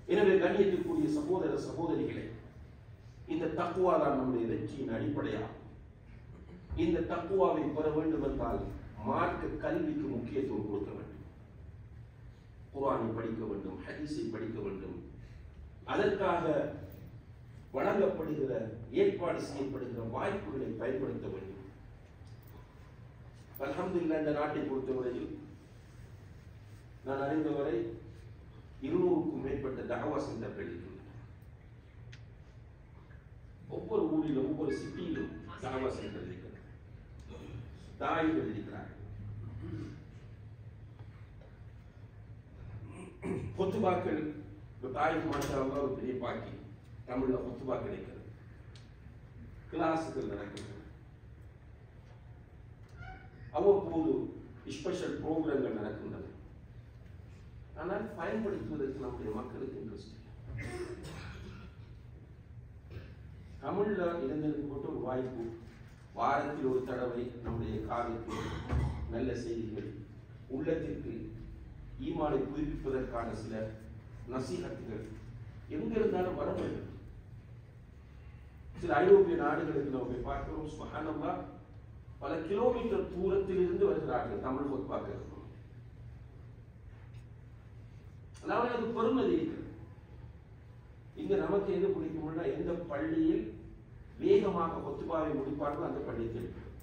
எனவே கண்ணியத்திற்குரிய சகோதர சகோதரிகளே இந்த தக்குவா தான் நம்முடைய வெற்றியின் அடிப்படையாகும் இந்த தக்குவாவை பெற வேண்டும் என்றால் மார்க்க கல்விக்கு முக்கியத்துவம் கொடுக்க வேண்டும் குர்ஆனை படிக்க வேண்டும் ஹதீஸை படிக்க வேண்டும் அதற்காக வழங்கப்படுகிற ஏற்பாடு செய்யப்படுகிற வாய்ப்புகளை பயன்படுத்த வேண்டும் அல்ஹம்துலில்லாஹ் இந்த நாட்டை பொறுத்தவரையில் நான் அறிந்தவரை இருநூறுக்கும் மேற்பட்ட தகவா சென்டர்கள் இருக்கின்றன ஒவ்வொரு ஊரிலும் ஒவ்வொரு சிட்டியிலும் தகவா சென்டர் இருக்கிறது தாய்கள் இருக்கிறார்கள் கொத்துபாக்கள் இப்போ தாய்க்கு மாஷா அல்லாஹ் ஒரு பெரிய பாக்கி தமிழ்ல கொத்துபா கிடைக்கிறது கிளாஸுகள் நடக்கின்றன அவ்வப்போது ஸ்பெஷல் ப்ரோக்ராம்கள் நடக்கின்றன ஆனால் பயன்படுத்துவதற்கு நம்முடைய மக்களுக்கு இன்ட்ரெஸ்ட் இல்லை தமிழ்ல இளைஞருக்கு போட்டு ஒரு வாய்ப்பு வாரத்தில் ஒரு தடவை நம்முடைய காதுக்கு நல்ல செய்திகள் உள்ளத்திற்கு ஈமானை புதுப்பிப்பதற்கான சில நசீகத்துகள் எங்க இருந்தாலும் வர வேண்டும் சில ஐரோப்பிய நாடுகளுக்கு நம்ம போய் பார்க்கிறோம் சுபஹானல்லா பல கிலோமீட்டர் தூரத்தில் இருந்து வருகிறார்கள் தமிழ் பொதுப்பாக்கள் அதாவது அது பெருமதி இருக்கிறது இங்க நமக்கு எது பிடிக்கும்னா எந்த பள்ளியில் வேகமாக கொத்துபாவை முடிப்பார்களோ அந்த பள்ளியை தேடி